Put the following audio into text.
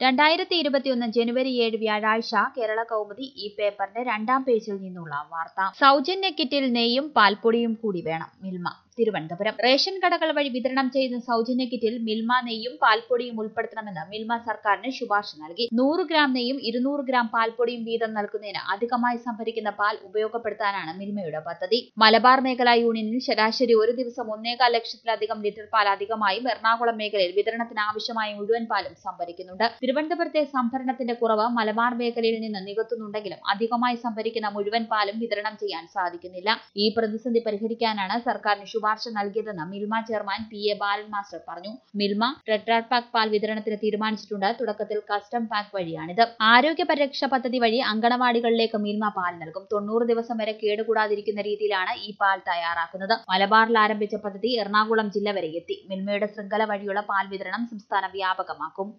രണ്ടായിരത്തി ഇരുപത്തിയൊന്ന് ജനുവരി ഏഴ് വ്യാഴാഴ്ച കേരള കൗമുദി ഈ പേപ്പറിന്റെ രണ്ടാം പേജിൽ നിന്നുള്ള വാർത്ത സൗജന്യ കിറ്റിൽ നെയ്യും പാൽപ്പൊടിയും കൂടി വേണം മിൽമ തിരുവനന്തപുരം റേഷൻ കടകൾ വഴി വിതരണം ചെയ്യുന്ന സൗജന്യ കിറ്റിൽ മിൽമ നെയ്യും പാൽപ്പൊടിയും ഉൾപ്പെടുത്തണമെന്ന് മിൽമ സർക്കാരിന് ശുപാർശ നൽകി നൂറ് ഗ്രാം നെയ്യും ഇരുന്നൂറ് ഗ്രാം പാൽപ്പൊടിയും വീതം നൽകുന്നതിന് അധികമായി സംഭരിക്കുന്ന പാൽ ഉപയോഗപ്പെടുത്താനാണ് മിൽമയുടെ പദ്ധതി മലബാർ മേഖലാ യൂണിയനിൽ ശരാശരി ഒരു ദിവസം ഒന്നേകാൽ ലക്ഷത്തിലധികം ലിറ്റർ പാൽ അധികമായും എറണാകുളം മേഖലയിൽ വിതരണത്തിന് ആവശ്യമായ മുഴുവൻ പാലും സംഭരിക്കുന്നുണ്ട് തിരുവനന്തപുരത്തെ സംഭരണത്തിന്റെ കുറവ് മലബാർ മേഖലയിൽ നിന്ന് നികത്തുന്നുണ്ടെങ്കിലും അധികമായി സംഭരിക്കുന്ന മുഴുവൻ പാലും വിതരണം ചെയ്യാൻ സാധിക്കുന്നില്ല ഈ പ്രതിസന്ധി പരിഹരിക്കാനാണ് സർക്കാരിന് ശുപാർശ നൽകിയതെന്ന് Milma chairman P A Balan master പറഞ്ഞു മിൽമ ടെട്രാഡ് പാക്ക് പാൽ വിതരണത്തിന് തീരുമാനിച്ചിട്ടുണ്ട് തുടക്കത്തിൽ കസ്റ്റം പാക്ക് വഴിയാണിത് ആരോഗ്യ പരിരക്ഷ പദ്ധതി വഴി അങ്കണവാടികളിലേക്ക് മിൽമ പാൽ നൽകും തൊണ്ണൂറ് ദിവസം വരെ കേടുകൂടാതിരിക്കുന്ന രീതിയിലാണ് ഈ പാൽ തയ്യാറാക്കുന്നത് മലബാറിൽ ആരംഭിച്ച പദ്ധതി എറണാകുളം ജില്ല വരെ എത്തി മിൽമയുടെ ശൃംഖല വഴിയുള്ള പാൽ വിതരണം സംസ്ഥാന വ്യാപകമാക്കും